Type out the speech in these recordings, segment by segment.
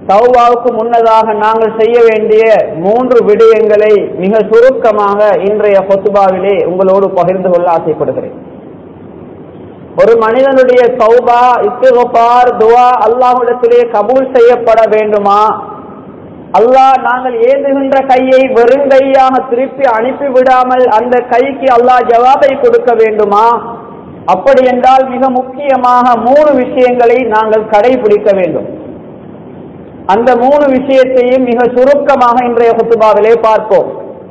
தௌபாவுக்கு முன்னதாக நாங்கள் செய்ய வேண்டிய மூன்று விடயங்களை மிக சுருக்கமாக இன்றைய பொத்துபாவிலே உங்களோடு பகிர்ந்து கொள்ள ஆசைப்படுகிறேன் ஒரு மனிதனுடைய தௌபா இஸ்திகபார் துவா அல்லாஹ்விடத்திலே கபூல் செய்யப்பட வேண்டுமா அல்லாஹ் நாங்கள் ஏந்துகின்ற கையை வெறுங்கையாக திருப்பி அனுப்பி விடாமல் அந்த கைக்கு அல்லாஹ் ஜவாபை கொடுக்க வேண்டுமா அப்படி என்றால் மிக முக்கியமாக மூணு விஷயங்களை நாங்கள் கடைபிடிக்க வேண்டும் அந்த மூணு விஷயத்தையும் மிக சுருக்கமாக இன்றைய குத்துபாவிலே பார்ப்போம்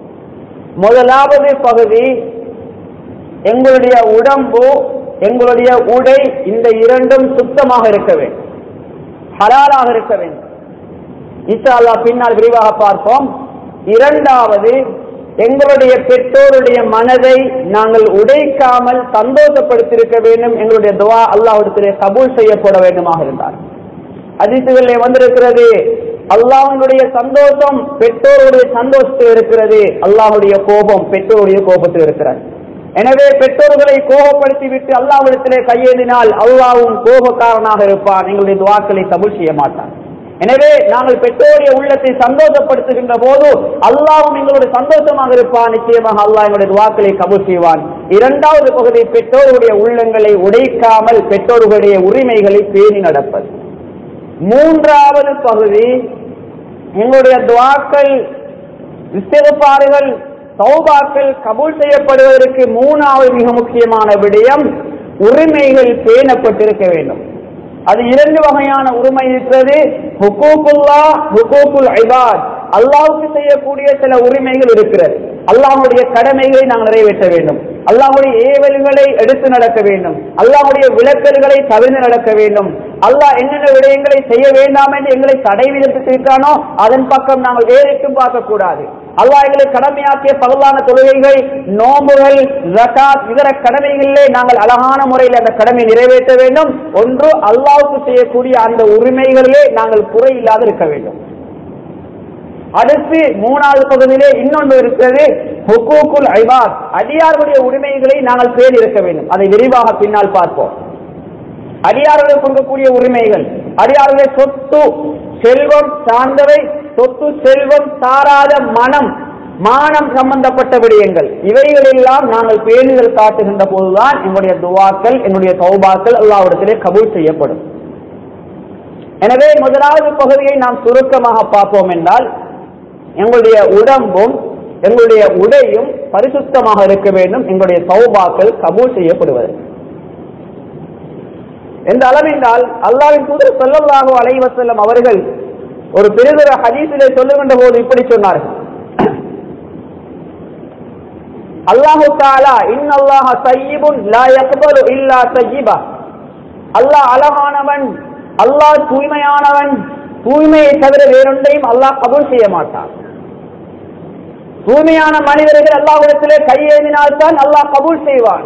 முதலாவது பகுதி எங்களுடைய உடம்பு எங்களுடைய உடை இந்த இரண்டும் சுத்தமாக இருக்க வேண்டும் ஹலாலாக இருக்க வேண்டும் இன்ஷா அல்லாஹ் பின்னால் விரிவாக பார்ப்போம் இரண்டாவது எங்களுடைய பெற்றோருடைய மனதை நாங்கள் உடைக்காமல் சந்தோஷப்படுத்தியிருக்க வேண்டும் எங்களுடைய துவா அல்லாஹ்விடத்திலே கபூல் செய்யப்பட வேண்டுமாக இருந்தார் அதிசுகளிலே வந்திருக்கிறது அல்லாஹனுடைய சந்தோஷம் பெற்றோருடைய சந்தோஷத்தில் இருக்கிறது அல்லாஹுடைய கோபம் பெற்றோருடைய கோபத்தில் இருக்கிறது எனவே பெற்றோர்களை கோபப்படுத்தி விட்டு அல்லாஹ்விடத்திலே கையேந்தினால் அல்லாவும் கோபக்காரனாக இருப்பான் எங்களுடைய துவாக்களை கபூல் செய்ய மாட்டான் எனவே நாங்கள் பெற்றோருடைய உள்ளத்தை சந்தோஷப்படுத்துகின்ற போது அல்லாவும் எங்களுடைய சந்தோஷமாக இருப்பான் நிச்சயமாக அல்லாஹ் எங்களுடைய துவாக்களை கபூல் செய்வான் இரண்டாவது பகுதி பெற்றோருடைய உள்ளங்களை உடைக்காமல் பெற்றோர்களுடைய உரிமைகளை பேணி நடப்பது மூன்றாவது பகுதி எங்களுடைய துவாக்கள் இஸ்திரப்பாறுகள் சௌபாக்கள் கபூல் செய்யப்படுவதற்கு மூணாவது மிக முக்கியமான விடயம் உரிமைகள் பேணப்பட்டிருக்க வேண்டும் அது இரண்டு வகையான உரிமை இருக்கிறது ஹுகூக்குல்லா ஹுகூக்குல் ஐபாத் அல்லாஹ்வுக்கு செய்யக்கூடிய சில உரிமைகள் இருக்கிறது அல்லாஹ்வுடைய கடமைகளை நாங்கள் நிறைவேற்ற வேண்டும் அல்லாஹ்வுடைய ஏவல்களை எடுத்து நடக்க வேண்டும் அல்லாஹ்வுடைய விளக்கல்களை தவிர்த்து நடக்க வேண்டும் அல்லாஹ் என்னென்ன விடயங்களை செய்ய வேண்டாம் என்று எங்களை தடை விதித்திருக்கானோ அதன் பக்கம் நாங்கள் வேறிட்டும் பார்க்க கூடாது அல்லாஹ் எங்களை கடமையாக்கிய பகவான தொழுகைகள் நோம்புகள் ஜகாத் இதர கடமைகளிலே நாங்கள் அழகான முறையில் அந்த கடமை நிறைவேற்ற வேண்டும் ஒன்று அல்லாஹ்வுக்கு செய்யக்கூடிய அந்த உரிமைகளிலே நாங்கள் குறை இல்லாது இருக்க வேண்டும் அடுத்து மூணாவது பகுதியிலே இன்னொன்று இருக்கிறது ஹுக்கூக்குல் ஐபாத் அடியார்களுடைய உரிமைகளை நாங்கள் பேர் இருக்க வேண்டும் அதை விரிவாக பின்னால் பார்ப்போம் அடியார்களுக்கு கொடுக்கக்கூடிய உரிமைகள் அடியார்களுடைய சொத்து செல்வம் சார்ந்தவை சொத்து செல்வம் சாராத மனம் மானம் சம்பந்தப்பட்ட விடயங்கள் இவைகள் எல்லாம் நாங்கள் பேணுதல் காட்டுகின்ற போதுதான் எங்களுடைய துவாக்கள் எங்களுடைய தௌபாக்கள் அல்லாவிடத்திலே கபூல் செய்யப்படும் எனவே முதலாவது பகுதியை நாம் சுருக்கமாக பார்ப்போம் என்றால் எங்களுடைய உடம்பும் எங்களுடைய உடையும் பரிசுத்தமாக இருக்க வேண்டும் எங்களுடைய சௌபாக்கள் கபூல் செய்யப்படுவது எந்த அளவென்றால் அல்லாவின் தூதர் சொல்லல்லாஹு அலைவசல்லம் அவர்கள் ஒரு பெரிதொரு ஹதீஸிலே சொல்லுகின்ற போது இப்படி சொன்னார்கள் அல்லாஹு தாலா இன்னல்லாஹ தய்யிபுன் லா யக்பலு இல்லா தய்யிபா அல்லாஹ் அழகானவன் அல்லாஹ் தூய்மையானவன் தூய்மையை தவிர வேறொன்றையும் அல்லாஹ் கபூல் செய்ய மாட்டான் தூய்மையான மனிதர்கள் அல்லாஹ்விடத்திலே கையேந்தினால்தான் அல்லாஹ் கபூல் செய்வான்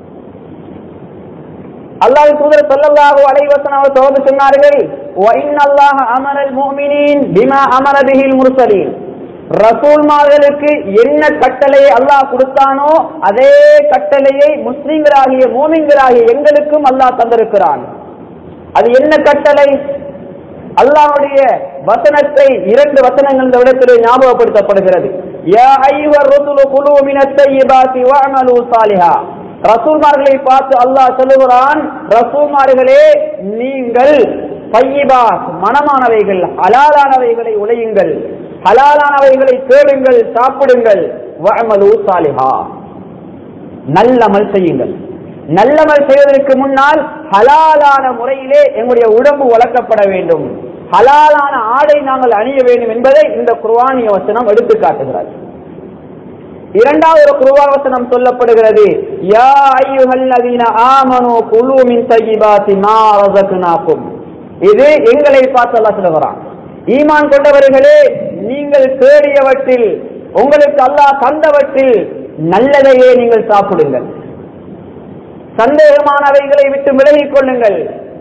அல்லாஹ் தூதர் ஸல்லல்லாஹு அலைஹி வஸல்லம் அவர் தொடர்ந்து சொன்னார்கள் வ இன்னல்லாஹ அமரல் முஃமினீன் பிமா அமர பிஹில் முர்சலீன் ரசூல்மார்களுக்கு என்ன கட்டளையை அல்லாஹ் கொடுத்தானோ அதே கட்டளையை முஸ்லிம்களாகிய மூமின்களாகிய எங்களுக்கும் அல்லாஹ் தந்திருக்கிறான் அது என்ன கட்டளை அல்லாஹ்வுடைய வசனத்தை இரண்டு வசனங்கள் இந்த இடத்திலே ஞாபகப்படுத்தப்படுகிறது யா ஐயுவர் ருசுலு குலு மினத் தய்யிபாத்தி வஅமலு சாலிஹா ரசூல்மார்களை பார்த்து அல்லாஹ் சொல்லுகிறான் ரசூல்மார்களே நீங்கள் பையிபா மனமானவைகள் ஹலாலானவைகளை உழையுங்கள் ஹலாலானவைகளை கேளுங்கள் சாப்பிடுங்கள் வஅமலு சாலிஹா நல்லமல் செய்யுங்கள் நல்லமல் செய்வதற்கு முன்னால் ஹலாலான முறையிலே எங்களுடைய உடம்பு வளர்க்கப்பட வேண்டும் ஹலாலான ஆடை நாங்கள் அணிய வேண்டும் என்பதை இந்த குர்வானிய வசனம் எடுத்து காட்டுகிறது இரண்டாவது ஒரு குர்வான் வசனம் சொல்லப்படுகிறது யா ஐயுஹல்லதீன ஆமனு குலு மின் தய்யிபாத்தி மா ரஸக்னாகும் இது எங்களை பார்த்து அல்லாஹ் சொல்லுகிறான் ஈமான் கொண்டவர்களே நீங்கள் தேடியவற்றில் உங்களுக்கு அல்லாஹ் தந்தவற்றில் நல்லதையே நீங்கள் சாப்பிடுங்கள் சந்தேகமானவைகளை விட்டு விலகிக் கொள்ளுங்கள்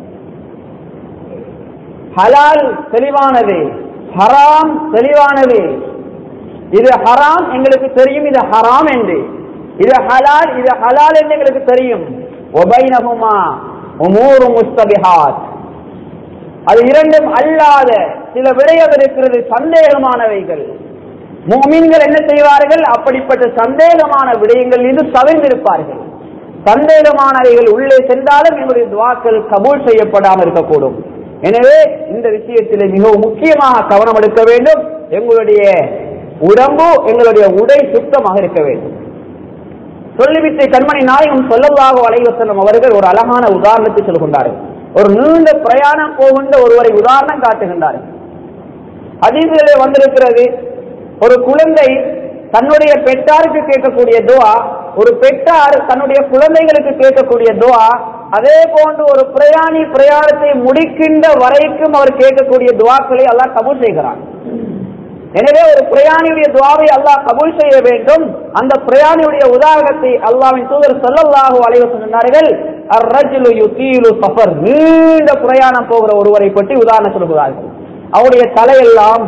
ஹலால் தெளிவானது ஹராம் தெளிவானது இது ஹராம் எங்களுக்கு தெரியும் இது ஹராம் என்று இது ஹலால் இது ஹலால் என்று எங்களுக்கு தெரியும் ஒபைனகுமா உமூரு முஸ்தபிஹாத் அது இரண்டும் அல்லாத சில விடயம் இருக்கிறது சந்தேகமானவைகள் முஃமின்கள் என்ன செய்வார்கள் அப்படிப்பட்ட சந்தேகமான விடயங்கள் மீது தவிர்ந்திருப்பார்கள் சந்தேகமானவைகள் உள்ளே சென்றாலும் எங்களுடைய துவாக்கள் கபூல் செய்யப்படாமல் இருக்கக்கூடும் எனவே இந்த விஷயத்திலே மிகவும் முக்கியமாக கவனம் எடுக்க வேண்டும் எங்களுடைய உடம்பு எங்களுடைய உடை சுத்தமாக இருக்க வேண்டும் சொல்லிவிட்டு கண்மணி நாயகம் சொல்லல்லாக வலைவசனம் அவர்கள் ஒரு அழகான உதாரணத்தை சொல்கின்றார்கள் ஒரு நீண்ட பிரயாணம் போகின்ற ஒருவரை உதாரணம் காட்டுகின்றார்கள் அதீதிலே வந்திருக்கிறது ஒரு குழந்தை தன்னுடைய பெற்றாருக்கு கேட்கக்கூடிய துவா ஒரு பெற்றார் தன்னுடைய குழந்தைகளுக்கு கேட்கக்கூடிய துவா அதே போன்று ஒரு பிரயாணி பிரயாணத்தை முடிக்கின்ற வரைக்கும் அவர் கேட்கக்கூடிய துவாக்களை அல்லாஹ் கபூல் செய்கிறான் எனவே ஒரு பிரயாணியுடைய துவாவை அல்லாஹ் கபூல் செய்ய வேண்டும் அந்த பிரயாணியுடைய உதாரணத்தை அல்லாவின் தூதர் சொல்லல்லாஹு அலைவ சொன்னார்கள் அர்ரஜுலு யுத்தீலு சஃபர் நீண்ட பிரயாணம் போகிற ஒருவரை பற்றி உதாரணம் சொல்கிறார்கள் அவருடைய தலையெல்லாம்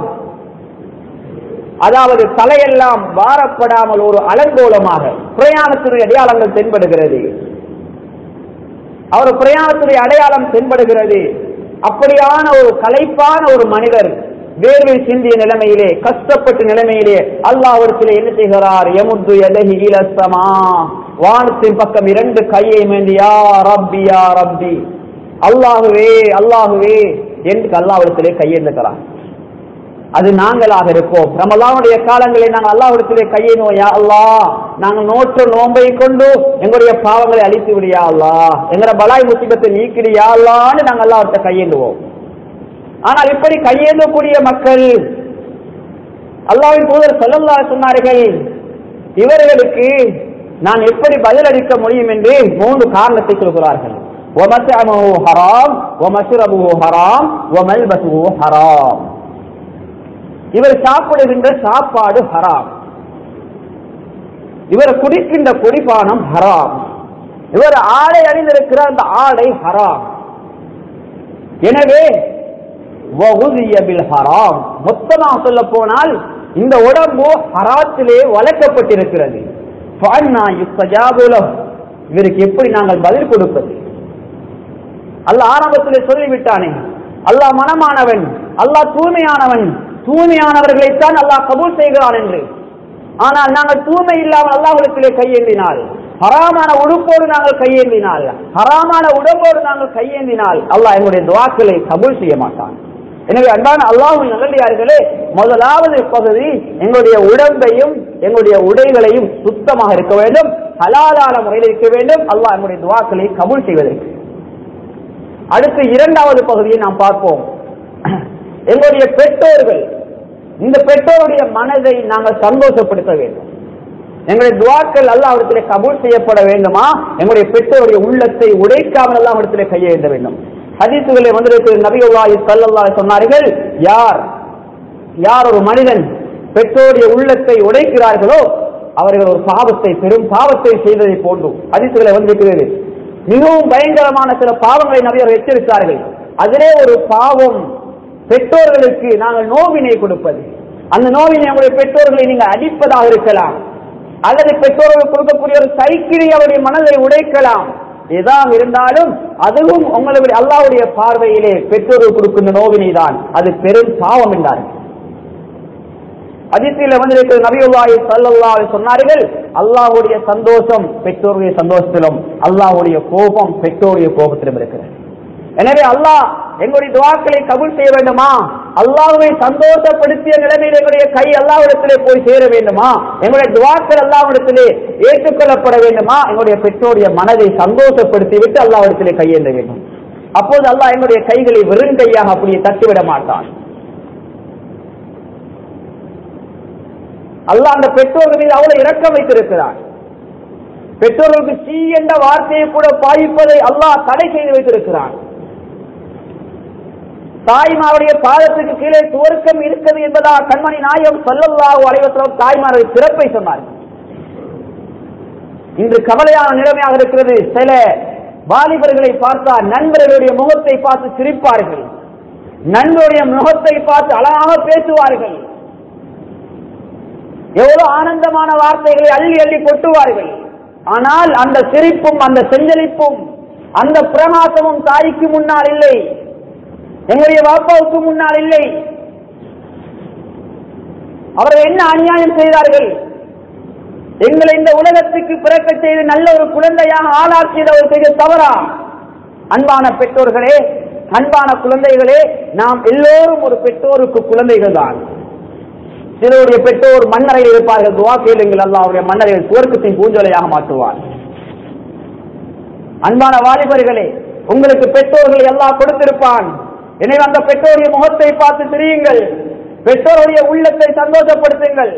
அதாவது தலையெல்லாம் வாரப்படாமல் ஒரு அலங்கோலமாக பிரயாணத்தினுடைய அடையாளங்கள் தென்படுகிறது அவர் பிரயாணத்துடைய அடையாளம் தென்படுகிறது அப்படியான ஒரு களைப்பான ஒரு மனிதர் வேர்வை சிந்திய நிலைமையிலே கஷ்டப்பட்ட நிலைமையிலே அல்லாஹ்விடத்திலே என்ன செய்கிறார் எமுத்து எலகி இலசமா வானத்தின் பக்கம் இரண்டு கையை மேந்தி யா ரப்பி யா ரப்பி அல்லாஹுவே அல்லாஹுவே என்று அல்லாஹ்விடத்திலே கையேந்துகிறார் அது நாங்களாக இருப்போம் ரமலானுடைய காலங்களில் நாங்கள் அல்லாஹ்விடத்திலே கையேந்துவோம் யா அல்லாஹ் நாங்கள் நோற்று நோன்பை கொண்டு எங்களுடைய பாவங்களை அழித்து விடியா அல்லாஹ் எங்களோட பலாய் முசிபத்தை நீக்கிறியா அல்லான்னு நாங்கள் அல்லாஹ்விட்ட கையேந்துவோம் ஆனால் இப்படி கையேந்தக்கூடிய மக்கள் அல்லாவின் தூதர் சொல்லல்லா சொன்னார்கள் இவர்களுக்கு நான் எப்படி பதிலளிக்க முடியும் என்று மூன்று காரணத்தை சொல்கிறார்கள் وَمَطْعَمُهُ حَرَامٌ وَمَشْرَبُهُ حَرَامٌ وَمَلْبَسُهُ حَرَامٌ இவர் சாப்பிடுகின்ற சாப்பாடு ஹராம் இவர் குடிக்கின்ற குடிபானம் ஹராம் இவர் ஆடை அணிந்திருக்கிற அந்த ஆடை ஹராம் எனவே வகுதிய பில் ஹராம் மொத்தமாக சொல்ல போனால் இந்த உடம்பு ஹராத்திலே வளர்க்கப்பட்டிருக்கிறது ஃபஅன்னா யுஸ்தஜாபு லஹு. இவருக்கு எப்படி நாங்கள் பதில் கொடுப்பது அல்லாஹ் ஆரம்பத்திலே சொல்லிவிட்டானே அல்லாஹ் மனமானவன் அல்லாஹ் தூய்மையானவன் தூய்மையானவர்களைத்தான் அல்லாஹ் கபூல் செய்கிறான் என்று ஆனால் நாங்கள் தூய்மை இல்லாமல் அல்லாஹ்விடத்திலே கையேந்தினால் ஹராமான உடுப்போடு நாங்கள் கையேந்தினால் ஹராமான உடம்போடு நாங்கள் கையேந்தினால் அல்லாஹ் எங்களுடைய துவாக்களை கபூல் செய்ய மாட்டான் எனவே அன்பான அல்லாஹ்வின் நல்லடியார்களே முதலாவது பகுதி எங்களுடைய உடம்பையும் எங்களுடைய உடைகளையும் சுத்தமாக இருக்க வேண்டும் ஹலாலான முறையில் இருக்க வேண்டும் அல்லாஹ் எங்களுடைய துவாக்களை கபூல் செய்வதற்கு அடுத்து இரண்டாவது பகுதியை நாம் பார்ப்போம் எங்களுடைய பெற்றோர்கள் இந்த பெற்றோருடைய மனதை நாங்கள் சந்தோஷப்படுத்த வேண்டும் எங்களுடைய துவாக்கள் அல்லாவிடத்திலே கபூல் செய்யப்பட வேண்டுமா எங்களுடைய பெற்றோருடைய உள்ளத்தை உடைக்காமல் அல்லாவிடத்திலே கையெழுந்த வேண்டும் ஹதீசுகளை வந்திருக்கிற நபியுல்லாஹி ஸல்லல்லாஹு சொன்னார்கள் யார் யார் ஒரு மனிதன் பெற்றோருடைய உள்ளத்தை உடைக்கிறார்களோ அவர்கள் ஒரு பாவத்தை பெரும் பாவத்தை செய்ததை போன்று ஹதீசுகளை வந்திருக்கிறது மிகவும் பயங்கரமான சில பாவங்களை நபியர் எச்சரித்தார்கள் அதிலே ஒரு பாவம் பெற்றோர்களுக்கு நாங்கள் நோவினை கொடுப்பது அந்த நோவினை நம்முடைய பெற்றோர்களை நீங்கள் அடிப்பதாக இருக்கலாம் அல்லது பெற்றோர்களுக்கு கொடுக்கக்கூடிய ஒரு சைக்கிளை அவருடைய மனதை உடைக்கலாம் எதாக இருந்தாலும் அதுவும் உங்களுடைய அல்லாவுடைய பார்வையிலே பெற்றோர்கள் கொடுக்கின்ற நோவினை தான் அது பெரும் பாவம் என்றார்கள் அதிசயில வந்திருக்கிற நபியுல்லாஹி ஸல்லல்லாஹு அலைஹி சொன்னார்கள் அல்லாஹ்வுடைய சந்தோஷம் பெற்றோருடைய சந்தோஷத்திலும் அல்லாஹ்வுடைய கோபம் பெற்றோருடைய கோபத்திலும் இருக்கிறது எனவே அல்லாஹ் எங்களுடைய துவாக்களை கபூல் செய்ய வேண்டுமா அல்லாஹ்வை சந்தோஷப்படுத்திய நிலைமையில் எங்களுடைய கை அல்லாஹ்விடத்திலே போய் சேர வேண்டுமா எங்களுடைய துவாக்கள் அல்லாஹ்விடத்திலே ஏற்றுக்கொள்ளப்பட வேண்டுமா எங்களுடைய பெற்றோருடைய மனதை சந்தோஷப்படுத்தி விட்டு அல்லாஹ்விடத்திலே கையேந்த வேண்டும் அப்போது அல்லாஹ் எங்களுடைய கைகளை வெறும் கையாக அப்படியே தட்டிவிட மாட்டான் அல்லாஹ் அந்த பெற்றோர்கள் மீது அவ்வளவு இரக்கம் வைத்திருக்கிறார் பெற்றோர்களுக்கு சீ என்ற வார்த்தையை கூட பாய்ப்பதை அல்லாஹ் தடை செய்து வைத்திருக்கிறான் தாய்மாருடைய பாதத்துக்கு கீழே துவர்க்கம் இருக்கிறது என்பதா கண்மணி நாயம் சொல்லல்லாஹு அலைவசம் தாய்மாருடைய சிறப்பை சொன்னார்கள் இன்று கவலையான நிலைமையாக இருக்கிறது சில வாலிபர்களை பார்த்தா நண்பர்களுடைய முகத்தை பார்த்து சிரிப்பார்கள் நண்பருடைய முகத்தை பார்த்து அழகாக பேசுவார்கள் எவ்வளவு ஆனந்தமான வார்த்தைகளை அள்ளி அள்ளி கொட்டுவார்கள் ஆனால் அந்த சிரிப்பும் அந்த செஞ்சலிப்பும் அந்த பிரகாசமும் தாய்க்கு முன்னால் இல்லை எங்களுடைய வாப்பாவுக்கு முன்னால் இல்லை அவர்கள் என்ன அநியாயம் செய்தார்கள் எங்களை இந்த உலகத்துக்கு பிறக்க செய்து நல்ல ஒரு குழந்தையாக ஆளாக்கியது ஒரு பெரிய தவறா அன்பான பெற்றோர்களே அன்பான குழந்தைகளே நாம் எல்லோரும் ஒரு பெற்றோருக்கு குழந்தைகள் தான் சிலருடைய பெற்றோர் மன்னரையில் இருப்பார்கள் துவா கேளுங்கள் அல்ல அவருடைய மன்னரையில் சுவர்க்கத்தின் பூஞ்சோலையாக மாற்றுவார் அன்பான வாலிபர்களே உங்களுக்கு பெற்றோர்கள் எல்லாம் கொடுத்திருப்பான் எனவே அந்த பெற்றோருடைய முகத்தை பார்த்து தெரியுங்கள் பெற்றோருடைய உள்ளத்தை சந்தோஷப்படுத்துங்கள்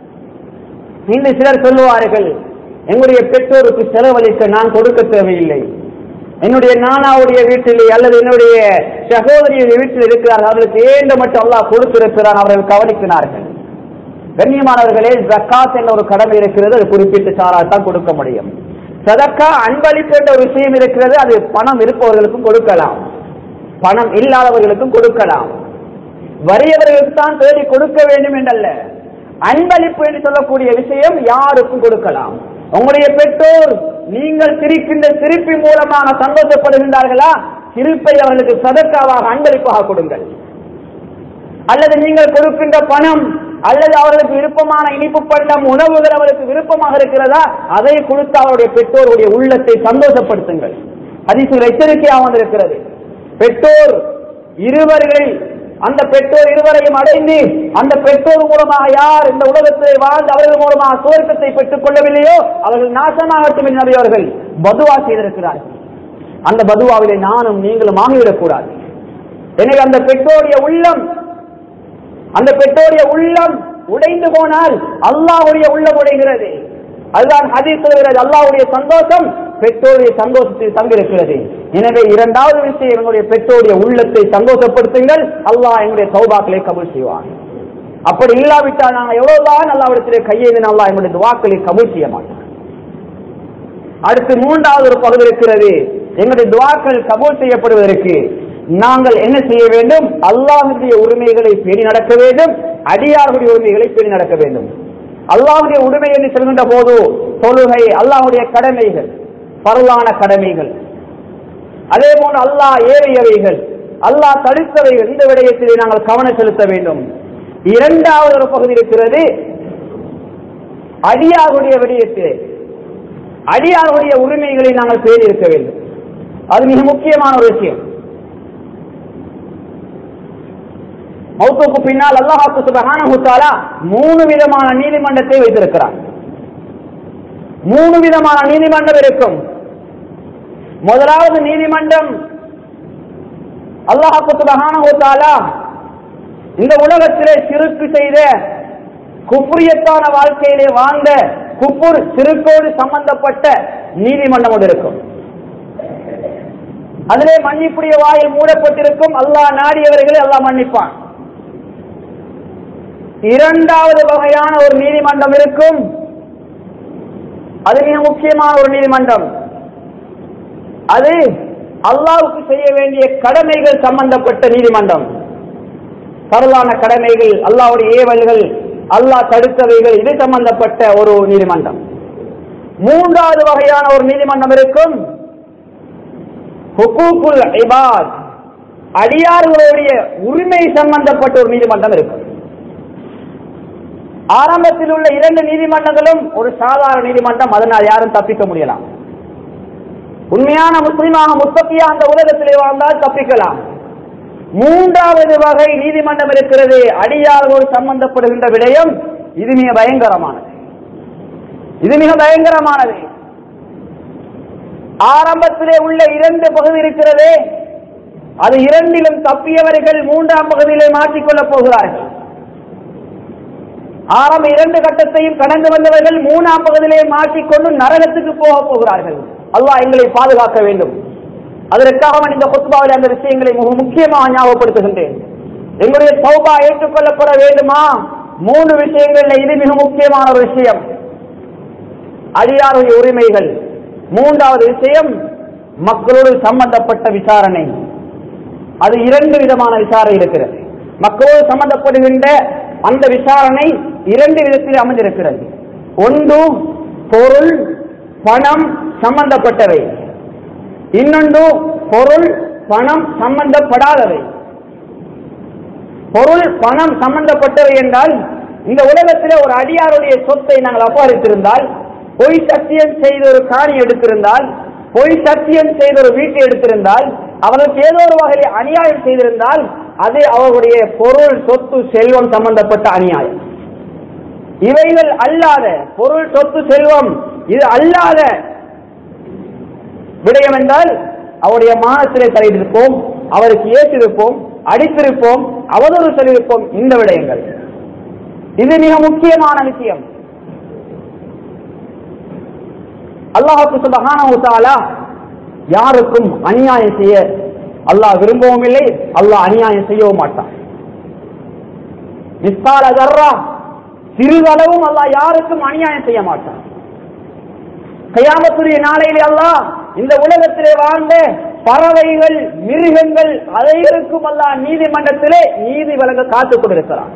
இன்று சிலர் சொல்லுவார்கள் எங்களுடைய பெற்றோருக்கு செலவழிக்க நான் கொடுக்க தேவையில்லை என்னுடைய நானாவுடைய வீட்டிலே அல்லது என்னுடைய சகோதரியுடைய வீட்டில் இருக்கிறார்கள் அவர்களுக்கு ஏண்ட மட்டும் அல்லாஹ் கொடுத்திருக்கிறான் அவர்கள் கவனிக்கிறார்கள் கண்ணியமானவர்களே ஜக்காத் என்ற ஒரு கடமை இருக்கிறது அது குறிப்பிட்டு சாராத்தான் கொடுக்க முடியும் சதக்கா அன்பளிப்பு என்ற ஒரு விஷயம் இருக்கிறது அது பணம் இருப்பவர்களுக்கும் கொடுக்கலாம் பணம் இல்லாதவர்களுக்கும் கொடுக்கலாம் வறியவர்களுக்கு தான் தேடி கொடுக்க வேண்டும் என்றல்ல அன்பளிப்பு என்று சொல்லக்கூடிய விஷயம் யாருக்கும் கொடுக்கலாம் உங்களுடைய பெற்றோர் நீங்கள் சிரிக்கின்ற சிரிப்பின் மூலமாக சந்தோஷப்படுகின்றார்களா சிரிப்பை அவர்களுக்கு சதக்காவாக அன்பளிப்பாக கொடுங்கள் அல்லது நீங்கள் கொடுக்கின்ற பணம் அல்லது அவர்களுக்கு விருப்பமான இனிப்பு பண்டம் உணவுகள் அவர்களுக்கு விருப்பமாக இருக்கிறதா அதை கொடுத்து அவருடைய பெற்றோருடைய உள்ளத்தை சந்தோஷப்படுத்துங்கள் அதிசு எச்சரிக்கையாக வந்திருக்கிறது பெற்றோர் இருவர்களில் அந்த பெற்றோர் இருவரையும் அடைந்து அந்த பெற்றோர் மூலமாக யார் இந்த உலகத்தை வாழ்ந்து அவர்கள் மூலமாக சுவர்க்கத்தை பெற்றுக் கொள்ளவில்லையோ அவர்கள் நாசமாகட்டும் என்று நபியவர்கள் பதுவா செய்திருக்கிறார்கள் அந்த பதுவாவிலே நானும் நீங்களும் ஆகிவிடக் கூடாது எனவே அந்த பெற்றோருடைய உள்ளம் அந்த பெற்றோருடைய உள்ளம் உடைந்து போனால் அல்லாஹ்வுடைய உள்ளம் உடைகிறது அதுதான் ஹதீஸ் சொல்கிறது அல்லாஹ்வுடைய சந்தோஷம் பெற்றோருடைய சந்தோஷத்தில் தங்கிருக்கிறது எனவே இரண்டாவது விஷயம் எங்களுடைய பெற்றோருடைய உள்ளத்தை சந்தோஷப்படுத்துங்கள் அல்லாஹ் எங்களுடைய சௌபாக்களை கபூல் செய்வான் அப்படி இல்லாவிட்டால் நாங்கள் எவ்வளவுதான் அல்லாவிடத்திலே கையேந்தின அல்லாஹ் எங்களுடைய துவாக்களை கபூல் செய்ய மாட்டோம் அடுத்து மூன்றாவது ஒரு பகுதி இருக்கிறது எங்களுடைய துவாக்கள் கபூல் செய்யப்படுவதற்கு நாங்கள் என்ன செய்ய வேண்டும் அல்லாஹுடைய உரிமைகளை பேணி நடக்க வேண்டும் அடியார்களுடைய உரிமைகளை பேணி நடக்க வேண்டும் அல்லாஹுடைய உரிமை என்று சொல்கின்ற போது தொழுகை அல்லாஹுடைய கடமைகள் பரவான கடமைகள் அதே போன்று அல்லாஹ் ஏறியவைகள் அல்லாஹ் தடுத்தவைகள் இந்த விடயத்திலே நாங்கள் கவனம் செலுத்த வேண்டும் இரண்டாவது ஒரு பகுதி இருக்கிறது அடியாருடைய விடயத்திலே அடியாருடைய உரிமைகளை நாங்கள் பேணி இருக்க வேண்டும் அது மிக முக்கியமான ஒரு விஷயம் மௌத்துக்கு பின்னால் அல்லாஹாக்கு சுபஹானஹு தஆலா மூணு விதமான நீதிமன்றத்தை வைத்திருக்கிறார் மூணு விதமான நீதிமன்றம் இருக்கும் முதலாவது நீதிமன்றம் அல்லாஹாக்கு சுபஹானஹு தஆலா இந்த உலகத்திலே சிறுக்கு செய்த குப்ரியத்தான வாழ்க்கையிலே வாழ்ந்த குப்புர் சிறுக்கோடு சம்பந்தப்பட்ட நீதிமன்றம் ஒன்று இருக்கும் அதிலே மன்னிப்புடைய வாயில் மூடப்பட்டிருக்கும் அல்லாஹ் நாடியவர்களை அல்லாஹ் மன்னிப்பான் இரண்டாவது வகையான ஒரு நீதிமன்றம் இருக்கும் அது மிக முக்கியமான ஒரு நீதிமன்றம் அது அல்லாவுக்கு செய்ய வேண்டிய கடமைகள் சம்பந்தப்பட்ட நீதிமன்றம் பரவான கடமைகள் அல்லாவுடைய ஏவல்கள் அல்லாஹ் தடுத்தவைகள் இது சம்பந்தப்பட்ட ஒரு நீதிமன்றம் மூன்றாவது வகையான ஒரு நீதிமன்றம் இருக்கும் ஹுகூக்குல் இபாத் அடியார்களுடைய உரிமை சம்பந்தப்பட்ட ஒரு நீதிமன்றம் இருக்கும் ஆரம்பத்தில் உள்ள இரண்டு நீதிமன்றங்களும் ஒரு சாதாரண நீதிமன்றம் அதனால் யாரும் தப்பிக்க முடியலாம் உண்மையான முஸ்லிமாக முத்தப்பியா அந்த உலகத்திலே வாழ்ந்தால் தப்பிக்கலாம் மூன்றாவது வகை நீதிமன்றம் இருக்கிறது அடியார்களோடு சம்பந்தப்படுகின்ற விடயம் இது மிக பயங்கரமானது இது மிக பயங்கரமானது ஆரம்பத்திலே உள்ள இரண்டு பகுதி இருக்கிறதே அது இரண்டிலும் தப்பியவர்கள் மூன்றாம் பகுதியிலே மாற்றிக்கொள்ளப் போகிறார்கள் ஆரம்ப இரண்டு கட்டத்தையும் கடந்து வந்தவர்கள் மூணாம் பகுதியிலே மாற்றிக்கொண்டு நரகத்துக்கு போக போகிறார்கள் அல்லாஹ் எங்களை பாதுகாக்க வேண்டும் அதற்காக நான் இந்த கொத்துபாவில் அந்த விஷயங்களை மிக முக்கியமாக ஞாபகப்படுத்துகின்றேன் எங்களுடைய சௌபா ஏற்றுக்கொள்ளப்பட வேண்டுமா மூன்று விஷயங்கள்ல இது மிக முக்கியமான ஒரு விஷயம் அடியாருடைய உரிமைகள் மூன்றாவது விஷயம் மக்களோடு சம்பந்தப்பட்ட விசாரணை அது இரண்டு விதமான விசாரணை இருக்கிறது மக்களோடு சம்பந்தப்படுகின்ற அந்த விசாரணை இரண்டு விதத்தில் அமைந்திருக்கிறது ஒன்று பொருள் பணம் சம்பந்தப்பட்டவை இன்னொன்று பொருள் பணம் சம்பந்தப்படாதவை பொருள் பணம் சம்பந்தப்பட்டவை என்றால் இந்த உலகத்திலே ஒரு அடியாருடைய சொத்தை நாங்கள் அபகரித்திருந்தால் பொய் சத்தியம் செய்த ஒரு காணி எடுத்திருந்தால் பொய் சத்தியம் செய்த ஒரு வீட்டை எடுத்திருந்தால் அவர்களுக்கு ஏதோ ஒரு வகையில் அநியாயம் செய்திருந்தால் அது அவர்களுடைய பொருள் சொத்து செல்வம் சம்பந்தப்பட்ட அநியாயம் இவைகள் அல்லாத பொருள் சொத்து செல்வம் இது அல்லாத விடயம் என்றால் அவருடைய மானத்திலே தலையிட்டிருப்போம் அவருக்கு ஏற்றிருப்போம் அடித்திருப்போம் அவதூறு சொல்லியிருப்போம் இந்த விடயங்கள் இது மிக முக்கியமான விஷயம் அல்லாஹுக்கு சுபஹானஹு தஆலா யாருக்கும் அநியாயம் செய்ய அல்லாஹ் விரும்பவும் இல்லை அல்லாஹ் அநியாயம் செய்யவும் மாட்டான் மிஸ்கால தர்ரா சிறிதளவும் அல்லாஹ் யாருக்கும் அநியாயம் செய்ய மாட்டான் கயாமத்துடைய நாளையிலே அல்லாஹ் இந்த உலகத்திலே வாழ்ந்த பறவைகள் மிருகங்கள் அதைகளுக்கும் அல்லாஹ் நீதிமன்றத்திலே நீதி வழங்க காத்துக் கொண்டிருக்கிறான்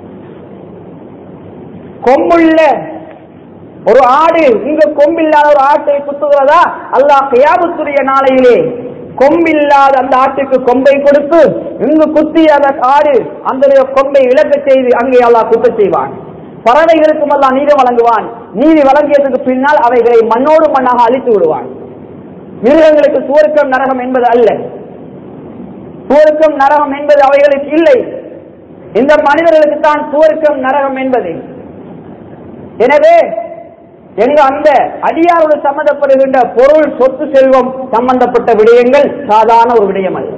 கொம்புள்ள ஒரு ஆடு இங்க கொம்பில்லாத ஒரு ஆட்டை குத்துகிறதா அல்லாஹ் கியாமத்துடைய நாளையிலே கொம்பில்லாத அந்த ஆட்டுக்கு கொம்பை கொடுத்து இங்கு குத்திய அந்த ஆடு அந்த கொம்பை இழக்க செய்து அங்கே அல்லாஹ் குத்த செய்வான் பறவைகளுக்கும் அல்லாஹ் நீதி வழங்குவான் நீதி வழங்கியதுக்கு பின்னால் அவைகளை மண்ணோடு மண்ணாக அழித்து விடுவான் மிருகங்களுக்கு சுவர்க்கம் நரகம் என்பது அல்ல சுவர்க்கம் நரகம் என்பது அவைகளுக்கு இல்லை இந்த மனிதர்களுக்கு தான் சுவர்க்கம் நரகம் என்பது எனவே எங்க அந்த அடியாரோடு சம்பந்தப்படுகின்ற பொருள் சொத்து செல்வம் சம்பந்தப்பட்ட விடயங்கள் சாதாரண ஒரு விடயம் அல்ல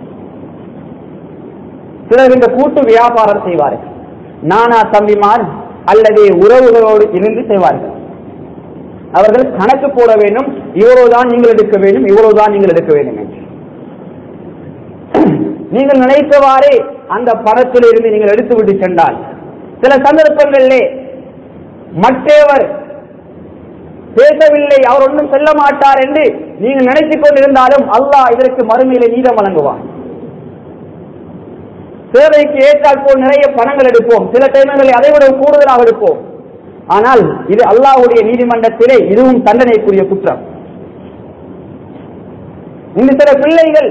சிலர் இந்த கூட்டு வியாபாரம் செய்வார்கள் நானா தம்பிமார் அல்லது உறவுகளோடு இருந்து செய்வார்கள் அவர்கள் கணக்கு போட வேண்டும் இவ்வளவுதான் நீங்கள் எடுக்க வேண்டும் இவ்வளவுதான் நீங்கள் எடுக்க வேண்டும் என்று நீங்கள் நினைத்தவாறே அந்த பணத்தில் இருந்து நீங்கள் எடுத்துவிட்டு சென்றால் சில சந்தர்ப்பங்களிலே மற்றவர் பேசவில்லை அவர் ஒன்றும் செல்ல மாட்டார் என்று நீங்கள் நினைத்துக் கொண்டிருந்தாலும் அல்லாஹ் இதற்கு மறுமையிலே நீதம் வழங்குவான் சேவைக்கு ஏற்றால் போல் நிறைய பணங்கள் எடுப்போம் சில டைம்களில் அதை விட கூடுதலாக எடுப்போம் ஆனால் இது அல்லாஹ்வுடைய நீதிமன்றத்திலே இதுவும் தண்டனைக்குரிய குற்றம் இந்த சில பிள்ளைகள்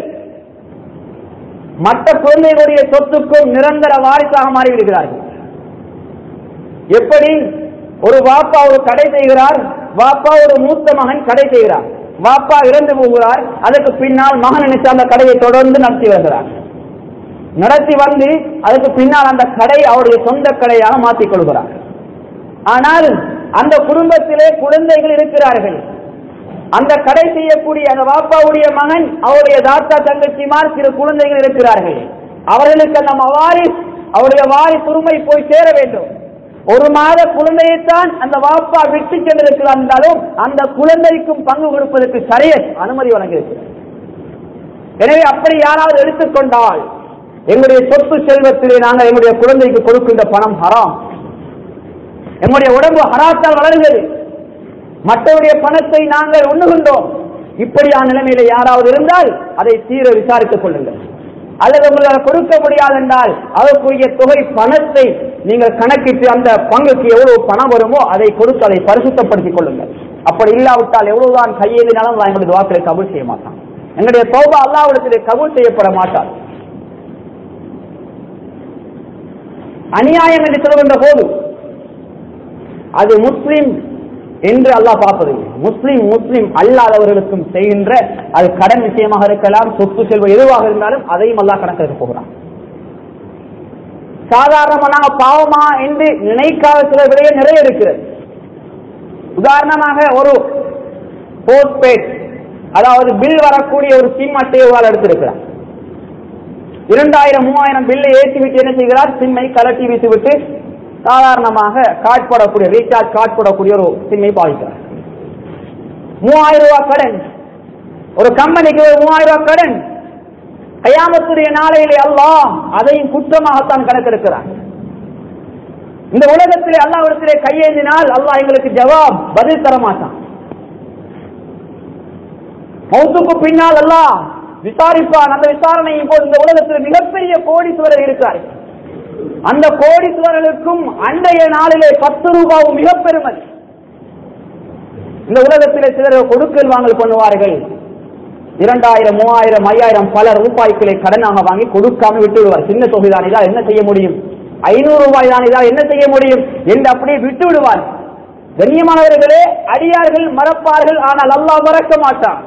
மற்ற குழந்தைகளுடைய சொத்துக்கும் நிரந்தர வாரிசாக மாறிவிடுகிறார்கள் எப்படி ஒரு வாப்பா ஒரு கடை செய்கிறார் வாப்பா ஒரு மூத்த மகன் கடை செய்கிறார் வாப்பா இறந்து போகிறார் அதற்கு பின்னால் மகன் நினைச்சு அந்த கடையை தொடர்ந்து நடத்தி வருகிறார் நடத்தி வந்து அதுக்கு பின்னால் அந்த கடை அவருடைய சொந்த கடையாக மாற்றிக் கொள்கிறார் ஆனால் அந்த குடும்பத்திலே குழந்தைகள் இருக்கிறார்கள் அந்த கடை செய்யக்கூடிய அந்த வாப்பாவுடைய மகன் அவருடைய தாத்தா தங்கச்சிமார் சில குழந்தைகள் இருக்கிறார்கள் அவர்களுக்கு அந்த வாரிஸ் அவருடைய வாரிசு உரிமை போய் சேர வேண்டும் ஒரு மாத குழந்தையைத்தான் அந்த வாப்பா விட்டு சென்றிருக்கிறார் என்றாலும் அந்த குழந்தைக்கும் பங்கு கொடுப்பதற்கு சரிய அனுமதி வழங்கியிருக்கிறது எனவே அப்படி யாராவது எடுத்துக்கொண்டால் எங்களுடைய சொத்து செல்வத்திலே நாங்கள் எங்களுடைய குழந்தைக்கு கொடுக்கின்ற பணம் ஹராம் எங்களுடைய உடம்பு ஹராத்தால் வளர்கிறது மற்றவருடைய பணத்தை நாங்கள் உண்ணுகின்றோம் இப்படியான நிலைமையில யாராவது இருந்தால் அதை தீர விசாரித்துக் கொள்ளுங்கள் அல்லது உங்களால் கொடுக்க முடியாது என்றால் அதற்குரிய தொகை பணத்தை நீங்கள் கணக்கிட்டு அந்த பங்குக்கு எவ்வளவு பணம் வருமோ அதை கொடுத்து அதை பரிசுத்தப்படுத்திக் கொள்ளுங்கள் அப்படி இல்லாவிட்டால் எவ்வளவுதான் கையேந்தினாலும் அல்லாஹ் எங்களுடைய வாக்களை கபூல் செய்ய மாட்டான் எங்களுடைய தௌபா அல்லாவிடத்திலே கபூல் செய்யப்பட மாட்டார் அநியாயம் என்று சொல்கின்ற போது அது முஸ்லிம் என்று அல்லாஹ் பார்ப்பதில்லை முஸ்லிம் முஸ்லிம் அல்லாதவர்களுக்கும் செய்கின்ற அது கடன் விஷயமாக இருக்கலாம் சொத்து செல்வம் எதுவாக இருந்தாலும் அதையும் அல்லாஹ் கணக்கெடுக்க போகிறான் சாதாரணமாக பாவமா என்று நினைக்காத சில விடயம் நிறைய இருக்கிறது உதாரணமாக ஒரு போஸ்ட்பேட் அதாவது பில் வரக்கூடிய ஒரு சிம் அட்டையை எடுத்திருக்கிறார் இரண்டாயிரம் மூவாயிரம் பில்லை ஏற்றி விட்டு என்ன செய்கிறார் சிம்மை கலட்டி வைத்து விட்டு சாதாரணமாக கார்டு போடக்கூடிய ரீசார்ஜ் கார்டு போடக்கூடிய ஒரு சிம்மை பாதிக்கிறார் மூவாயிரம் ரூபாய் கடன் ஒரு கம்பெனிக்கு ஒரு மூவாயிரம் ரூபாய் கடன் கயாமத்துடைய நாளையிலே அல்லாஹ் அதையும் குற்றமாகத்தான் கணக்கெடுக்கிறார் இந்த உலகத்திலே அல்லாவிடத்திலே கையேந்தினால் அல்லாஹ் எங்களுக்கு ஜவாப் பதில் தர மாட்டான் மௌத்துக்கு பின்னால் அல்லாஹ் விசாரிப்பான் அந்த விசாரணையின் போது இந்த உலகத்தில் மிகப்பெரிய கோடீஸ்வரர் இருக்கிறார் அந்த கோடீஸ்வரர்களுக்கும் அன்றைய நாளிலே பத்து ரூபாவும் மிக பெருமதி இந்த உலகத்திலே சிலர் கொடுக்கல் வாங்கல் பண்ணுவார்கள் இரண்டாயிரம் மூவாயிரம் ஐயாயிரம் பல ரூபாய்களை கடனாக வாங்கி கொடுக்காம விட்டு விடுவார் சின்ன தொகை தான் இதால் என்ன செய்ய முடியும் ஐநூறு ரூபாய் தான் இதால் என்ன செய்ய முடியும் என்று அப்படியே விட்டு விடுவார் கண்ணியமானவர்களே அடியார்கள் மறப்பார்கள் ஆனால் அல்லாஹ் மறக்க மாட்டான்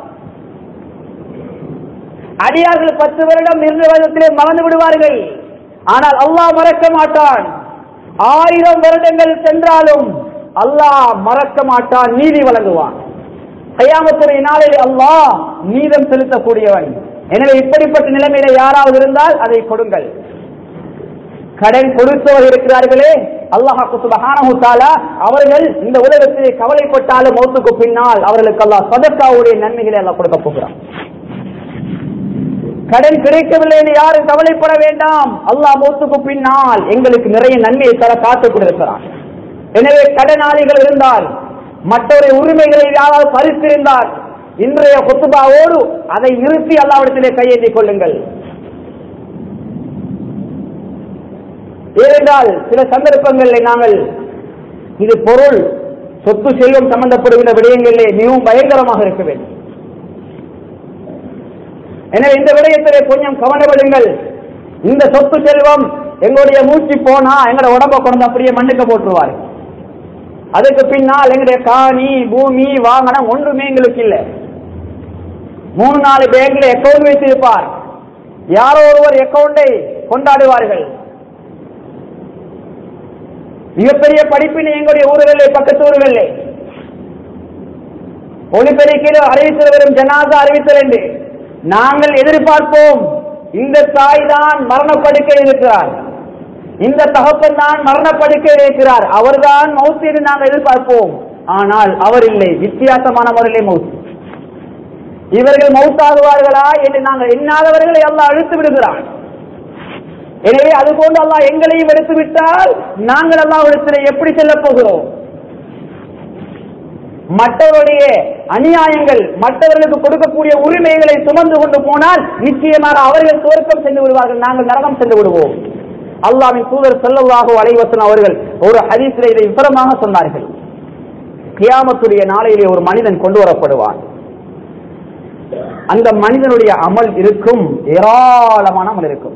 அடியார்கள் பத்து வருடம் இருந்த வருடத்திலே மறந்து விடுவார்கள் ஆனால் அல்லாஹ் மறக்க மாட்டான் ஆயிரம் வருடங்கள் சென்றாலும் அல்லாஹ் மறக்க மாட்டான் நீதி வழங்குவான் கையாமத்துறை நாளில் அல்லாஹ் நீதம் செலுத்தக்கூடியவன் எனவே இப்படிப்பட்ட நிலைமையில யாராவது இருந்தால் அதை கொடுங்கள் கடன் கொடுத்தவர் இருக்கிறார்களே அல்லாஹாக்கு சுபஹானஹு தஆலா அவர்கள் இந்த உலகத்திலே கவலைப்பட்டாலும் மௌத்துக்கு பின்னால் அவர்களுக்கு அல்லாஹ் சதக்காவுடைய நன்மைகளை அல்லாஹ் கொடுக்க போகிறான் கடன் கிடைக்கவில்லை என்று யாரும் கவலைப்பட வேண்டாம் அல்லாஹ் மௌத்துக்கு பின்னால் எங்களுக்கு நிறைய நன்மையை தர காத்துக் கொண்டிருக்கிறான் எனவே கடனாளிகள் இருந்தால் மற்றொரு உரிமைகளை யாராவது பறித்திருந்தால் இன்றைய கொத்துபாவோடு அதை நிறுத்தி அல்லாவிடத்திலே கையேந்திக் கொள்ளுங்கள் ஏனென்றால் சில சந்தர்ப்பங்களில் நாங்கள் இது பொருள் சொத்து செல்வம் சம்பந்தப்படுகின்ற விடயங்களிலே மிகவும் பயங்கரமாக இருக்க வேண்டும் எனவே இந்த விடயத்திலே கொஞ்சம் கவனப்படுங்கள் இந்த சொத்து செல்வம் எங்களுடைய மூச்சு போனா எங்களோட உடம்ப கொண்டு அப்படியே மண்ணுக்கு போட்டுருவாரு அதுக்கு பின்னால் எங்களுடைய காணி பூமி வாகனம் ஒன்றுமே எங்களுக்கு இல்லை மூணு நாலு பேங்க்ல அக்கௌண்ட் வைத்திருப்பார் யாரோ ஒருவர் அக்கௌண்டை கொண்டாடுவார்கள் மிகப்பெரிய படிப்பினை எங்களுடைய ஊர்களிலே பக்கத்து ஊர்களிலே ஒளிபெருக்கில் அறிவித்தல் வரும் ஜனாதா அறிவித்தல் என்று நாங்கள் எதிர்பார்ப்போம் இந்த தாய் தான் மரணப்படுக்கையில் இருக்கிறார் இந்த தகப்பன் தான் மரணப்படுக்கையில் இருக்கிறார் அவர்தான் மவுத் என்று நாங்கள் எதிர்பார்ப்போம் ஆனால் அவர் இல்லை வித்தியாசமான முறையிலே மவுத் இவர்கள் மவுத்தாகுவார்களா என்று நாங்கள் எண்ணாதவர்களை அல்லாஹ் அழுத்து விடுகிறான் எனவே அது போன்று அல்லாஹ் எங்களையும் எடுத்து விட்டால் நாங்கள் அல்லாஹ் இடத்துல எப்படி செல்ல போகிறோம் மற்றவருடைய அநியாயங்கள் மற்றவர்களுக்கு கொடுக்கக்கூடிய உரிமைகளை சுமந்து கொண்டு போனால் நிச்சயமாக அவர்கள் துவக்கம் சென்று விடுவார்கள் நாங்கள் நரகம் சென்று விடுவோம் அல்லாவின் தூதர் செல்லவாக அலைவசன் அவர்கள் ஒரு ஹதீஸில் இதை விவரமாக சொன்னார்கள் கியாமத்துடைய நாளையிலே ஒரு மனிதன் கொண்டு வரப்படுவான் அந்த மனிதனுடைய அமல் இருக்கும் ஏராளமான அமல் இருக்கும்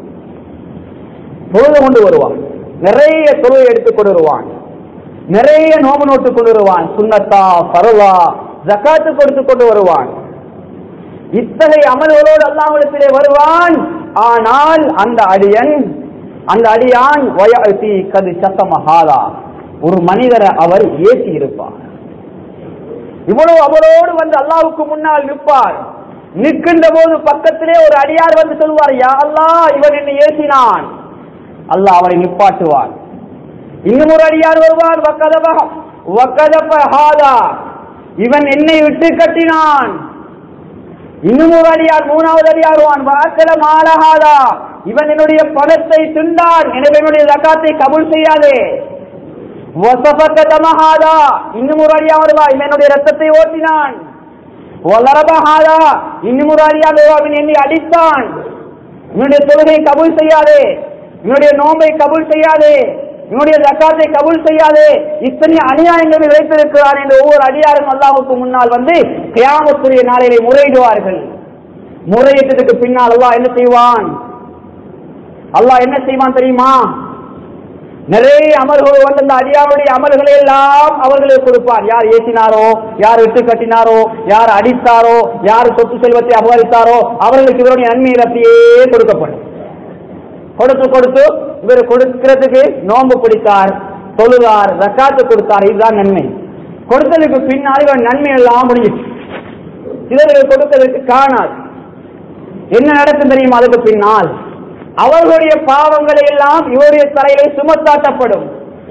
தொழுது கொண்டு வருவான் நிறைய தொழுவை எடுத்துக் கொண்டு வருவான் நிறைய நோம்பு நோட்டு கொண்டு வருவான் சுண்ணத்தா பருவா ஜக்காத்து கொடுத்து கொண்டு வருவான் இத்தகைய அமல்களோடு அல்லாஹ்விடத்திலே வருவான் ஆனால் அந்த அடியன் அந்த அடியான் வயசி கது சத்தமஹாலா ஒரு மனிதரை அவர் ஏற்றி இருப்பார் இவ்வளவு அவரோடு வந்து அல்லாவுக்கு முன்னால் நிற்பார் நிற்கின்ற போது பக்கத்திலே ஒரு அடியார் வந்து சொல்வார் யா அல்லாஹ் இவன் என்னை ஏசினான் அல்லாஹ் அவரை நிப்பாட்டுவார் இன்னும் ஒரு அடியார் வருவார் வக்கதப வக்கதப ஹாதா இவன் என்னை விட்டு கட்டினான் இன்னும் ஒரு அடியார் மூணாவது அடியார் வருவான் வாக்கல மாலஹாதா இவன் என்னுடைய பணத்தை திண்டான் எனவே என்னுடைய ஜக்காத்தை கபூல் செய்யாதே வசபக்க தமஹாதா இன்னும் ஒரு அடியார் வருவா இவன் என்னுடைய ரத்தத்தை ஓட்டினான் வலரபஹாதா இன்னும் ஒரு அடியார் வருவா இவன் என்னை அடித்தான் இவனுடைய தொழுகை கபூல் செய்யாதே இவனுடைய நோம்பை கபூல் செய்யாதே இவனுடைய ஜக்காத்தை கபூல் செய்யாதே இத்தனை அநியாயங்களை வைத்திருக்கிறான் என்று ஒவ்வொரு அடியாரும் அல்லாவுக்கு முன்னால் வந்து கியாமத்துடைய நாளிலே முறையிடுவார்கள் முறையிட்டதுக்கு பின்னால் அல்லாஹ் என்ன செய்வான் அல்லாஹ் என்ன செய்வான் தெரியுமா நிறைய அமல்கள் வந்து அந்த அடியாருடைய அமல்களை எல்லாம் அவர்களுக்கு கொடுப்பார் யார் ஏற்றினாரோ யார் விட்டு கட்டினாரோ யார் அடித்தாரோ யார் சொத்து செல்வத்தை அபகரித்தாரோ அவர்களுக்கு இவருடைய நன்மையில் அப்படியே கொடுக்கப்படும் கொடுத்து கொடுத்து இவர் கொடுக்கிறதுக்கு நோன்பு பிடித்தார் தொழுதார் ரக்காத்து கொடுத்தார் இதுதான் நன்மை கொடுத்ததுக்கு பின்னால் இவர் நன்மை எல்லாம் முடிஞ்சிச்சு சிலருக்கு கொடுத்ததற்கு காணாது என்ன நடக்கும் தெரியுமா அதுக்கு பின்னால் அவர்களுடைய பாவங்களை எல்லாம் இவருடைய தலையிலே சுமத்தாட்டப்படும்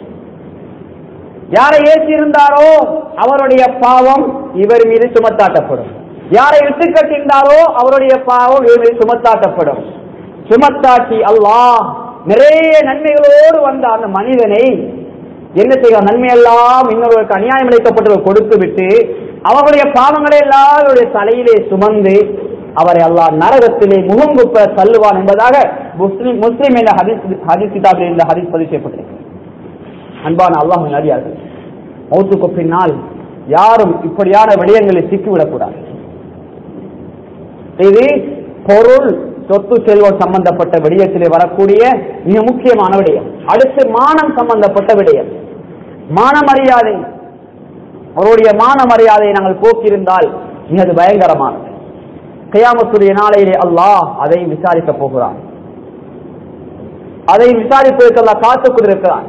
யாரை ஏற்றி இருந்தாரோ அவருடைய பாவம் இவர் மீது சுமத்தாட்டப்படும் யாரை விட்டு கட்டியிருந்தாரோ அவருடைய பாவம் இவர் மீது சுமத்தாட்டப்படும் சுமத்தாட்டி அல்லாஹ் நிறைய நன்மைகளோடு வந்த அந்த மனிதனை என்ன செய்வார் நன்மையெல்லாம் இன்னொருவருக்கு அநியாயம் இழைக்கப்பட்டவர் கொடுத்து விட்டு அவர்களுடைய பாவங்களை எல்லாம் அவருடைய தலையிலே சுமந்து அவரை அல்லாஹ் நரகத்திலே முகங்குப்ப தள்ளுவான் என்பதாக முஸ்லிம் முஸ்லிம் என்ற ஹதீஸ் ஹதீஸ் கிதாபில் இந்த ஹதீஸ் பதிவு செய்யப்பட்டிருக்கு அன்பான அல்லாஹ் நடிகார்கள் மௌத்துக்கு பின்னால் யாரும் இப்படியான விடயங்களில் சிக்கிவிடக்கூடாது இது பொருள் சொத்து செல்வம் சம்பந்தப்பட்ட விடயத்திலே வரக்கூடிய மிக முக்கியமான விடயம் அடுத்து மானம் சம்பந்தப்பட்ட விடயம் மான மரியாதை அவருடைய மான மரியாதையை நாங்கள் போக்கியிருந்தால் மிக பயங்கரமானது கியாமத்துடைய நாளையிலே அல்லாஹ் அதை விசாரிக்க போகிறான் அதை விசாரிப்பதற்கு அல்லாஹ் காத்துக் கொண்டிருக்கிறான்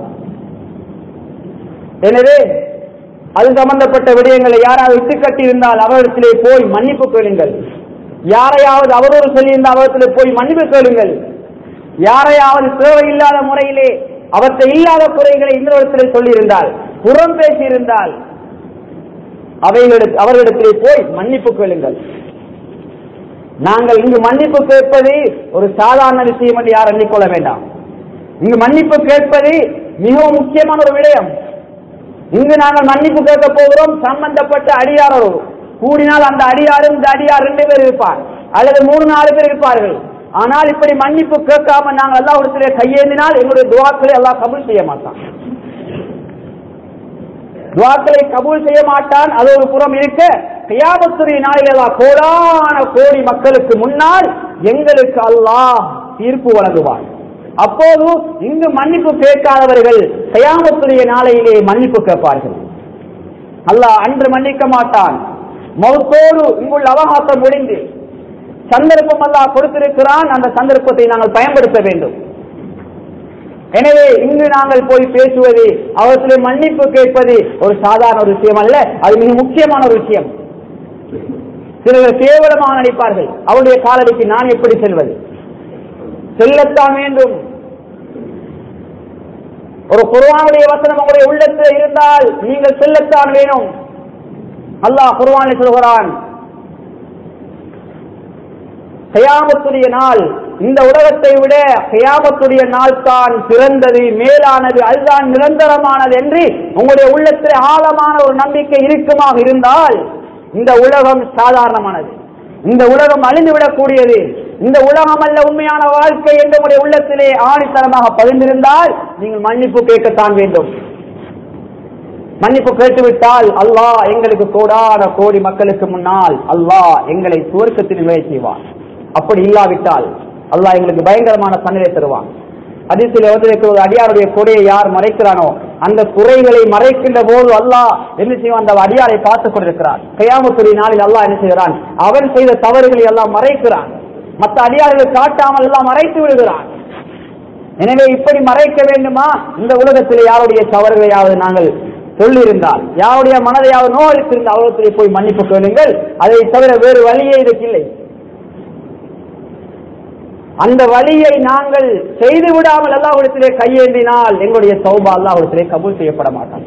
எனவே அது சம்பந்தப்பட்ட விடயங்களை யாராவது விட்டு கட்டியிருந்தால் அவரிடத்திலே போய் மன்னிப்பு கேளுங்கள் யாரையாவது அவதூறு சொல்லியிருந்தால் அவரிடத்திலே போய் மன்னிப்பு கேளுங்கள் யாரையாவது தேவையில்லாத முறையிலே அவற்றை இல்லாத குறைகளை இன்னொருத்திலே சொல்லியிருந்தால் புறம் பேசியிருந்தால் அவைகளிடத்தில் அவர்களிடத்திலே போய் மன்னிப்பு கேளுங்கள் நாங்கள் இங்கு மன்னிப்பு கேட்பது ஒரு சாதாரண விஷயம் என்று யார் எண்ணிக்கொள்ள வேண்டாம் இங்கு மன்னிப்பு கேட்பது மிகவும் முக்கியமான ஒரு விடயம் இங்கு நாங்கள் மன்னிப்பு கேட்க போகிறோம் சம்பந்தப்பட்ட அடியாரோ கூடினால் அந்த அடியாரும் இந்த அடியார் ரெண்டு பேர் இருப்பார் அல்லது மூணு நாலு பேர் இருப்பார்கள் ஆனால் இப்படி மன்னிப்பு கேட்காம நாங்கள் எல்லா இடத்திலே கையேந்தினால் எங்களுடைய துவாக்களை எல்லாம் கபூல் செய்ய மாட்டான் துவாக்களை கபூல் செய்ய மாட்டான் அது ஒரு புறம் இருக்க கியாமத்துடைய நாளில் கோடான கோடி மக்களுக்கு முன்னால் எங்களுக்கு அல்லாஹ் தீர்ப்பு வழங்குவார் அப்போது இங்கு மன்னிப்பு கேட்காதவர்கள் கயாமத்துடைய நாளையிலே மன்னிப்பு கேட்பார்கள் அல்லாஹ் அன்று மன்னிக்க மாட்டான் மௌத்தோடு இங்குள்ள அவகாசம் முடிந்து சந்தர்ப்பம் அல்லாஹ் கொடுத்திருக்கிறான் அந்த சந்தர்ப்பத்தை நாங்கள் பயன்படுத்த வேண்டும் எனவே இங்கு நாங்கள் போய் பேசுவது அவர்களை மன்னிப்பு கேட்பது ஒரு சாதாரண ஒரு விஷயம் அல்ல அது மிக முக்கியமான ஒரு விஷயம் சிலர் கேவலமாக நடிப்பார்கள் அவருடைய காலடிக்கு நான் எப்படி செல்வது செல்லத்தான் வேண்டும் ஒரு குர்வானுடைய வசனம் உங்களுடைய உள்ளத்தில் இருந்தால் நீங்கள் செல்லத்தான் வேணும் அல்லாஹ் குர்வானை சொல்கிறான் கயாமத்துடைய நாள் இந்த உலகத்தை விட கயாமத்துடைய நாள் தான் சிறந்தது மேலானது அதுதான் நிரந்தரமானது என்று உங்களுடைய உள்ளத்தில் ஆழமான ஒரு நம்பிக்கை இருக்குமாக இருந்தால் இந்த உலகம் சாதாரணமானது இந்த உலகம் அழிந்துவிடக்கூடியது இந்த உலகம் அல்ல உண்மையான வாழ்க்கை என்று உங்களுடைய உள்ளத்திலே ஆணித்தரமாக பதிந்திருந்தால் நீங்கள் மன்னிப்பு கேட்கத்தான் வேண்டும் மன்னிப்பு கேட்டுவிட்டால் அல்லாஹ் எங்களுக்கு கோடான கோடி மக்களுக்கு முன்னால் அல்லாஹ் எங்களை சுவர்க்கத்தில் நிலைய செய்வான் அப்படி இல்லாவிட்டால் அல்லாஹ் எங்களுக்கு பயங்கரமான தண்ணீரை தருவான் அதிசயில் வந்திருக்கிற அடியாருடைய குறையை யார் மறைக்கிறானோ அந்த குறைகளை மறைக்கின்ற போது அல்லாஹ் என்ன செய்வான் அந்த அடியாரை பார்த்துக் கொண்டிருக்கிறான் கையாமத்துறை நாளில் அல்லாஹ் என்ன செய்கிறான் அவன் செய்த தவறுகளை எல்லாம் மறைக்கிறான் மற்ற அடியார்கள் காட்டாமல் எல்லாம் மறைத்து விடுகிறான் எனவே இப்படி மறைக்க வேண்டுமா இந்த உலகத்தில் யாருடைய தவறுகளையாவது நாங்கள் சொல்லியிருந்தால் யாருடைய மனதையாவது நோய்த்திருந்த அவலத்திலே போய் மன்னிப்பு கேளுங்கள் அதை தவிர வேறு வழியே இதற்கில்லை அந்த வழியை நாங்கள் செய்து விடாமல் அல்லாஹிடத்திலே கையேந்தினால் எங்களுடைய சௌபா அல்லாஹிடத்திலே கபூல் செய்யப்பட மாட்டான்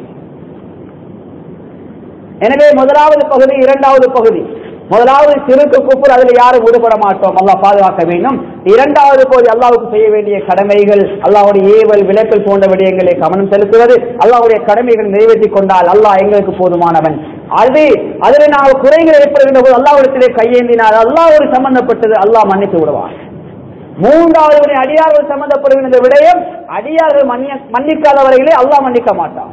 எனவே முதலாவது பகுதி இரண்டாவது பகுதி முதலாவது சிறுக்கு குப்புர் அதில் யாரும் விடுபட மாட்டோம் அல்லாஹ் பாதுகாக்க வேண்டும் இரண்டாவது பகுதி அல்லாவுக்கு செய்ய வேண்டிய கடமைகள் அல்லாஹுடைய ஏவல் விளக்கல் போன்ற விடயங்களை கவனம் செலுத்துவது அல்லாஹுடைய கடமைகள் நிறைவேற்றிக் கொண்டால் அல்லாஹ் எங்களுக்கு போதுமானவன் அது அதில் நாங்கள் குறைகள் ஏற்படுகின்ற போது அல்லாஹிடத்திலே கையேந்தினால் அல்லாஹ் ஒரு சம்பந்தப்பட்டது அல்லாஹ் மன்னித்து விடுவான் மூன்றாவது அடியார்கள் சம்பந்தப்படுகிற இந்த விடயம் அடியார்கள் மன்னிய மன்னிக்காதவர்களே அல்லாஹ் மன்னிக்க மாட்டான்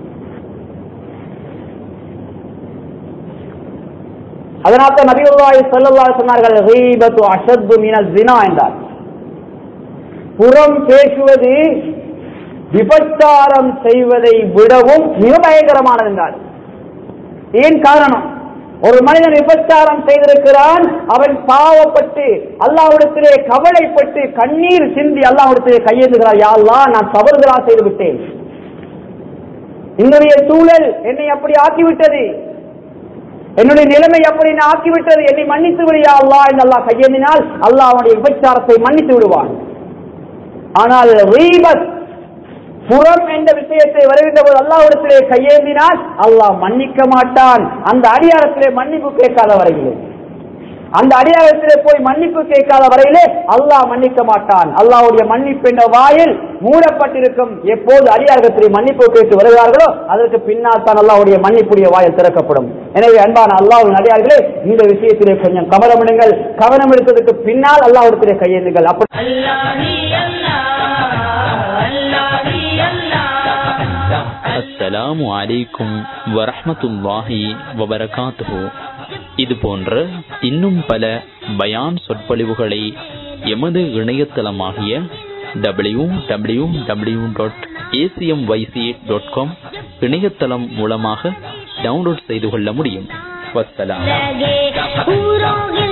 அதனால் தான் நபியுல்லாஹி ஸல்லல்லாஹு சொன்னார்கள் கீபத்து அஷத்து மினல் ஜினா என்றார் புறம் பேசுவது விபச்சாரம் செய்வதை விடவும் மிக பயங்கரமானது என்றார் ஏன் காரணம் ஒரு மனிதன் விபச்சாரம் செய்திருக்கிறான் அவன் பாவப்பட்டு அல்லாஹ்விடத்திலே கவலைப்பட்டு கண்ணீர் சிந்தி அல்லாஹ்விடத்திலே கையேந்துகிறார் யா அல்லாஹ் நான் தவறுதலா செய்து விட்டேன் என்னுடைய சூழல் என்னை அப்படி ஆக்கிவிட்டது என்னுடைய நிலைமை அப்படி நான் ஆக்கிவிட்டது என்னை மன்னித்து விடியா அல்லாஹ் என்று அல்லாஹ் கையேந்தினால் அல்லாஹ் அவனுடைய விபச்சாரத்தை மன்னித்து விடுவான் ஆனால் ரீபத் புறம் என்ற விஷயத்தை வருகின்ற போது அல்லாஹ்விடத்திலே கையேந்தினால் அல்லாஹ் மன்னிக்க மாட்டான் அந்த அடியாரத்திலே மன்னிப்பு கேட்காத வரையிலே அந்த அடியாரத்திலே போய் மன்னிப்பு கேட்காத வரையிலே அல்லாஹ் மன்னிக்க மாட்டான் அல்லாஹ்வுடைய மன்னிப்பு என்ற வாயில் மூடப்பட்டிருக்கும் எப்போது அடியாரத்திலே மன்னிப்பு கேட்டு வருகிறார்களோ அதற்கு பின்னால் தான் அல்லாஹ்வுடைய மன்னிப்புடைய வாயில் திறக்கப்படும் எனவே அன்பான அல்லாஹ்வின் அடியார்களே இந்த விஷயத்திலே கொஞ்சம் கவனமிடுங்கள் கவனம் எடுத்ததுக்கு பின்னால் அல்லாஹ்விடத்திலே கையேந்துங்கள் அப்படி அஸ்ஸலாமு அலைக்கும் வரஹ்மத்துல்லாஹி வபரகாத்துஹு இது போன்ற இன்னும் பல பயான் சொற்பொழிவுகளை எமது இணையதளமாகிய W W W dot ACM YC dot com இணையதளம் மூலமாக டவுன்லோட் செய்து கொள்ள முடியும் வசலாம் लगे पूरों